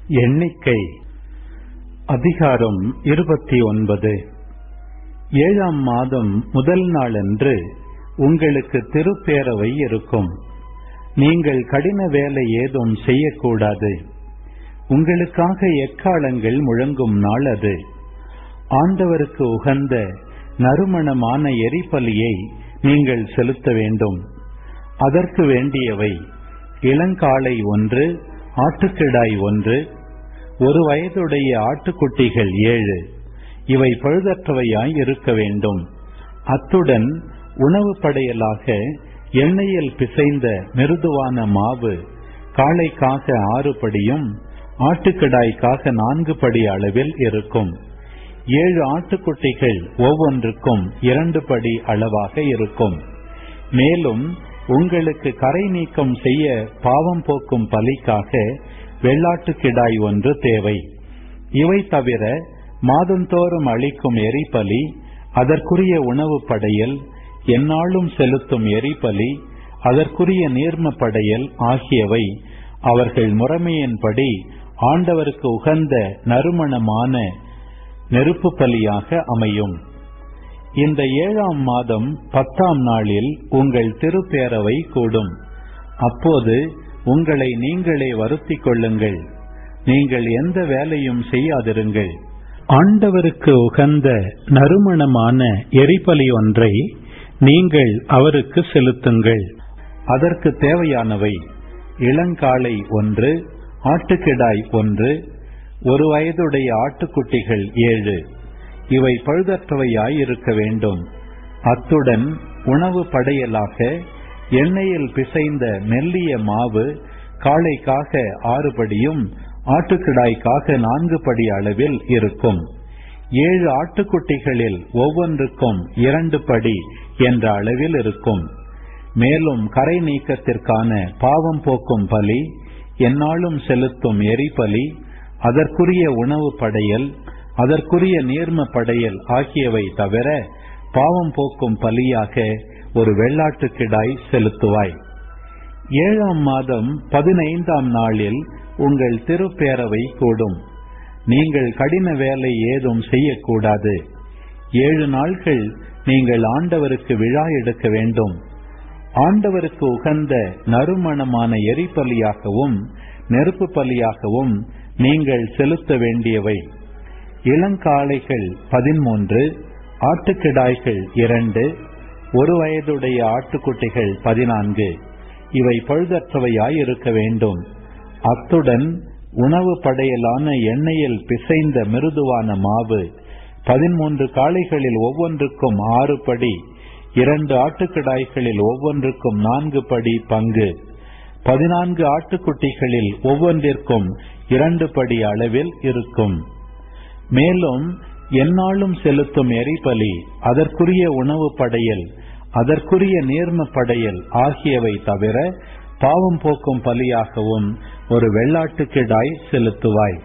எண்ணிக்கை அதிகாரம் இருபத்தி ஒன்பது ஏழாம் மாதம் முதல் நாளன்று உங்களுக்கு திருப்பேரவை இருக்கும் நீங்கள் கடின வேலை ஏதும் செய்யக்கூடாது உங்களுக்காக எக்காலங்கள் முழங்கும் நாள் அது ஆண்டவருக்கு உகந்த நறுமணமான எரிபலியை நீங்கள் செலுத்த வேண்டும் அதற்கு வேண்டியவை இளங்காளை ஒன்று ஆட்டுக்கிடாய் ஒன்று ஒரு வயதுடைய ஆட்டுக்குட்டிகள் ஏழு இவை பழுதற்றவையாய் இருக்க வேண்டும் அத்துடன் உணவு படையலாக எண்ணெயில் பிசைந்த மிருதுவான மாவு காளைக்காக ஆறு படியும் ஆட்டுக்கிடாய்க்காக நான்கு படி அளவில் இருக்கும் ஏழு ஆட்டுக்குட்டிகள் ஒவ்வொன்றுக்கும் இரண்டு படி அளவாக இருக்கும் மேலும் உங்களுக்கு கரை நீக்கம் செய்ய பாவம் போக்கும் பலிக்காக வெள்ளாட்டுக்கிடாய் ஒன்று தேவை இவை தவிர மாதந்தோறும் அளிக்கும் எரிபலி அதற்குரிய உணவு படையல் எந்நாளும் செலுத்தும் எரிபலி அதற்குரிய நீர்ம படையல் ஆகியவை அவர்கள் முறைமையின்படி ஆண்டவருக்கு உகந்த நறுமணமான நெருப்பு பலியாக அமையும் இந்த ஏழாம் மாதம் பத்தாம் நாளில் உங்கள் திருப்பேரவை கூடும் அப்போது உங்களை நீங்களே வருத்திக் கொள்ளுங்கள் நீங்கள் எந்த வேலையும் செய்யாதிருங்கள் ஆண்டவருக்கு உகந்த நறுமணமான எரிபலி ஒன்றை நீங்கள் அவருக்கு செலுத்துங்கள் அதற்கு தேவையானவை இளங்காளை ஒன்று ஆட்டுக்கிடாய் ஒன்று ஒரு வயதுடைய ஆட்டுக்குட்டிகள் ஏழு இவை பழுதற்றவையாய் இருக்க வேண்டும் அத்துடன் உணவு படையலாக எண்ணெயில் பிசைந்த மெல்லிய மாவு காளைக்காக ஆறு படியும் ஆட்டுக்கிடாய்க்காக நான்கு படி அளவில் இருக்கும் ஏழு ஆட்டுக்குட்டிகளில் ஒவ்வொன்றுக்கும் இரண்டு படி என்ற அளவில் இருக்கும் மேலும் கரை நீக்கத்திற்கான பாவம் போக்கும் பலி எந்நாளும் செலுத்தும் எரிபலி அதற்குரிய உணவு படையல் அதற்குரிய நீர்ம படையல் ஆகியவை தவிர பாவம் போக்கும் பலியாக ஒரு வெள்ளாட்டுக்கிடாய் செலுத்துவாய் ஏழாம் மாதம் பதினைந்தாம் நாளில் உங்கள் திருப்பேரவை கூடும் நீங்கள் கடின வேலை ஏதும் செய்யக்கூடாது ஏழு நாள்கள் நீங்கள் ஆண்டவருக்கு விழா எடுக்க வேண்டும் ஆண்டவருக்கு உகந்த நறுமணமான எரிபலியாகவும் நெருப்பு பலியாகவும் நீங்கள் செலுத்த வேண்டியவை இளங்காளைகள் பதிமூன்று ஆட்டுக்கிடாய்கள் இரண்டு ஒரு வயதுடைய ஆட்டுக்குட்டிகள் பதினான்கு இவை பழுதற்றவையாய் இருக்க வேண்டும் அத்துடன் உணவு படையலான எண்ணெயில் பிசைந்த மிருதுவான மாவு பதிமூன்று காளைகளில் ஒவ்வொன்றுக்கும் ஆறு படி இரண்டு ஆட்டுக்கிடாய்களில் ஒவ்வொன்றுக்கும் நான்கு படி பங்கு பதினான்கு ஆட்டுக்குட்டிகளில் ஒவ்வொன்றிற்கும் இரண்டு படி அளவில் இருக்கும் மேலும் எந்நாளும் செலுத்தும் எரிபலி அதற்குரிய உணவு படையல் அதற்குரிய நீர்ம படையல் ஆகியவை தவிர பாவம் போக்கும் பலியாகவும் ஒரு வெள்ளாட்டுக்கிடாய் செலுத்துவாய்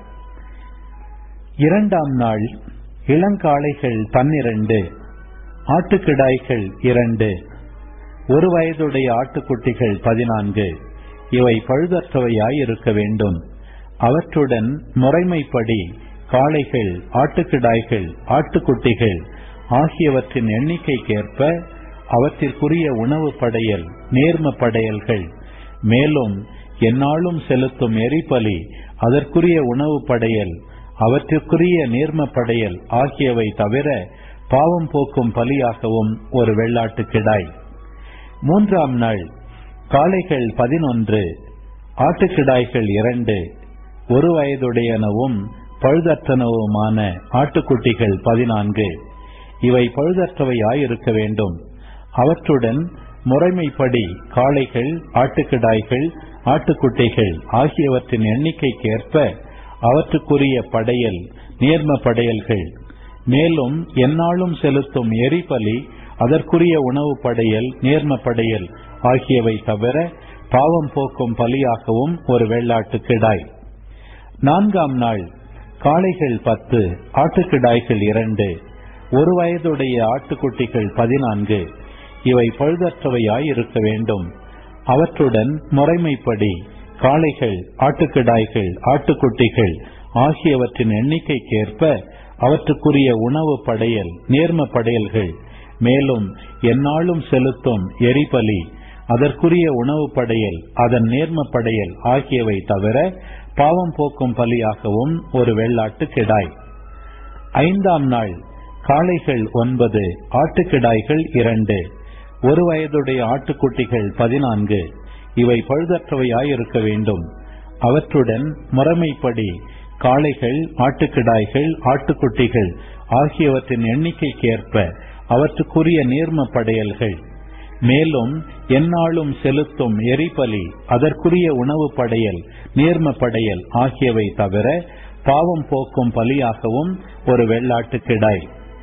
இரண்டாம் நாள் இளங்காளைகள் பன்னிரண்டு ஆட்டுக்கிடாய்கள் இரண்டு ஒரு வயதுடைய ஆட்டுக்குட்டிகள் பதினான்கு இவை பழுதற்றவையாய் இருக்க வேண்டும் அவற்றுடன் முறைமைப்படி காளைகள் ஆட்டுக்கிடாய்கள் ஆட்டுக்குட்டிகள் ஆகியவற்றின் எண்ணிக்கைக்கேற்ப அவற்றிற்குரிய உணவு படையல் நேர்ம படையல்கள் மேலும் எந்நாளும் செலுத்தும் எரிபலி அதற்குரிய உணவு படையல் அவற்றிற்குரிய நீர்ம படையல் ஆகியவை தவிர பாவம் போக்கும் பலியாகவும் ஒரு வெள்ளாட்டு கிடாய் மூன்றாம் நாள் காளைகள் பதினொன்று ஆட்டுக்கிடாய்கள் இரண்டு ஒரு வயதுடையனவும் பழுதற்றனவுமான ஆட்டுக்குட்டிகள் பதினான்கு இவை பழுதற்றவையாயிருக்க வேண்டும் அவற்றுடன் முறைமைப்படி காளைகள் ஆட்டுக்கிடாய்கள் ஆட்டுக்குட்டிகள் ஆகியவற்றின் எண்ணிக்கைக்கேற்ப அவற்றுக்குரிய படையல் நேர்ம படையல்கள் மேலும் எந்நாளும் செலுத்தும் எரிபலி அதற்குரிய உணவு படையல் நேர்ம படையல் ஆகியவை தவிர பாவம் போக்கும் பலியாகவும் ஒரு வெள்ளாட்டு கிடாய் நான்காம் நாள் காளைகள் பத்து ஆட்டுக்கிடாய்கள் இரண்டு ஒரு வயதுடைய ஆட்டுக்குட்டிகள் பதினான்கு இவை பழுதற்றவையாய் இருக்க வேண்டும் அவற்றுடன் முறைமைப்படி காளைகள் ஆட்டுக்கிடாய்கள் ஆட்டுக்குட்டிகள் ஆகியவற்றின் எண்ணிக்கைக்கேற்ப அவற்றுக்குரிய உணவு படையல் நேர்ம படையல்கள் மேலும் எந்நாளும் செலுத்தும் எரிபலி அதற்குரிய உணவு படையல் அதன் நேர்ம படையல் ஆகியவை தவிர பாவம் போக்கும் பலியாகவும் ஒரு வெள்ளாட்டு கிடாய் ஐந்தாம் நாள் காளைகள் ஒன்பது ஆட்டுக்கிடாய்கள் இரண்டு ஒரு வயதுடைய ஆட்டுக்குட்டிகள் பதினான்கு இவை பழுதற்றவையாயிருக்க வேண்டும் அவற்றுடன் முறைமைப்படி காளைகள் ஆட்டுக்கிடாய்கள் ஆட்டுக்குட்டிகள் ஆகியவற்றின் எண்ணிக்கைக்கேற்ப அவற்றுக்குரிய நீர்ம படையல்கள் மேலும் எந்நாளும் செலுத்தும் எரிபலி அதற்குரிய உணவு படையல் நீர்ம படையல் ஆகியவை தவிர பாவம் போக்கும் பலியாகவும் ஒரு வெள்ளாட்டு கிடாய்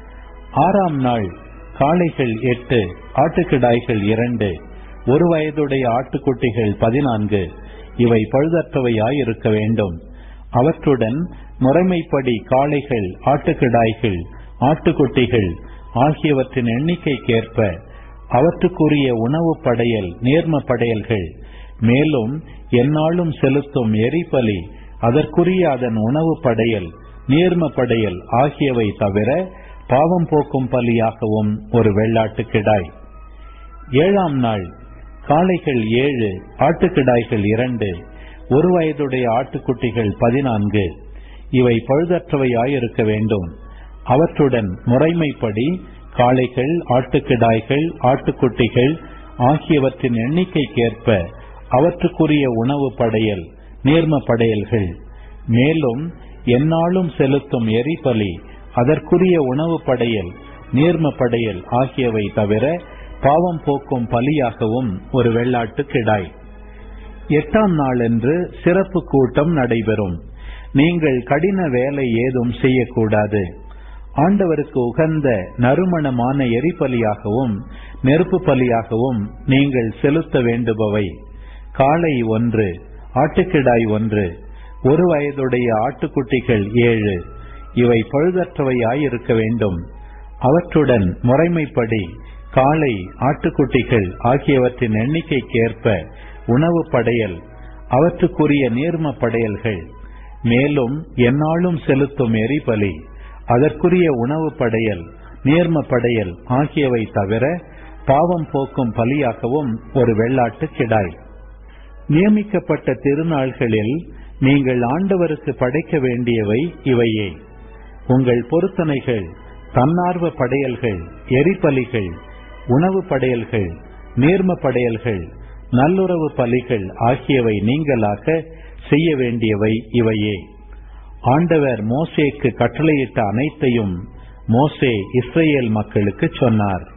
ஆறாம் நாள் காளைகள் எட்டு ஆட்டுக்கிடாய்கள் இரண்டு ஒரு வயதுடைய ஆட்டுக்குட்டிகள் பதினான்கு இவை பழுதற்றவையாயிருக்க வேண்டும் அவற்றுடன் முறைமைப்படி காளைகள் ஆட்டுக்கிடாய்கள் ஆட்டுக்குட்டிகள் ஆகியவற்றின் எண்ணிக்கைக்கேற்ப அவற்றுக்குரிய உணவு படையல் நேர்ம படையல்கள் மேலும் எந்நாளும் செலுத்தும் எரிபலி அதற்குரிய அதன் உணவு படையல் நீர்ம படையல் ஆகியவை தவிர பாவம் போக்கும் பலியாகவும் ஒரு வெள்ளாட்டு கிடாய் ஏழாம் நாள் காளைகள் ஏழு ஆட்டுக்கிடாய்கள் இரண்டு ஒரு வயதுடைய ஆட்டுக்குட்டிகள் பதினான்கு இவை பழுதற்றவையாயிருக்க வேண்டும் அவற்றுடன் முறைமைப்படி காளைகள் ஆட்டுக்கிடாய்கள் ஆட்டுக்குட்டிகள் ஆகியவற்றின் எண்ணிக்கைக்கேற்ப அவற்றுக்குரிய உணவு படையல் நீர்ம படையல்கள் மேலும் எந்நாளும் செலுத்தும் எரிபலி அதற்குரிய உணவு படையல் நீர்ம படையல் ஆகியவை தவிர பாவம் போக்கும் பலியாகவும் ஒரு வெள்ளாட்டு கிடாய் எட்டாம் நாளன்று சிறப்பு கூட்டம் நடைபெறும் நீங்கள் கடின வேலை ஏதும் செய்யக்கூடாது ஆண்டவருக்கு உகந்த நறுமணமான எரிபலியாகவும் நெருப்பு பலியாகவும் நீங்கள் செலுத்த வேண்டுபவை காளை ஒன்று ஆட்டுக்கிடாய் ஒன்று ஒரு வயதுடைய ஆட்டுக்குட்டிகள் ஏழு இவை பழுதற்றவையாயிருக்க வேண்டும் அவற்றுடன் முறைமைப்படி காளை ஆட்டுக்குட்டிகள் ஆகியவற்றின் எண்ணிக்கைக்கேற்ப உணவு படையல் அவற்றுக்குரிய நீர்ம படையல்கள் மேலும் எந்நாளும் செலுத்தும் எரிபலி அதற்குரிய உணவு படையல் நீர்ம படையல் ஆகியவை தவிர பாவம் போக்கும் பலியாகவும் ஒரு வெள்ளாட்டு கிடாய் நியமிக்கப்பட்ட திருநாள்களில் நீங்கள் ஆண்டவருக்கு படைக்க வேண்டியவை இவையே உங்கள் பொருத்தனைகள் தன்னார்வ படையல்கள் எரிபலிகள் உணவு படையல்கள் நீர்ம படையல்கள் நல்லுறவு பலிகள் ஆகியவை நீங்களாக செய்ய வேண்டியவை இவையே ஆண்டவர் மோசேக்கு கட்டளையிட்ட அனைத்தையும் மோசே இஸ்ரேல் மக்களுக்கு சொன்னார்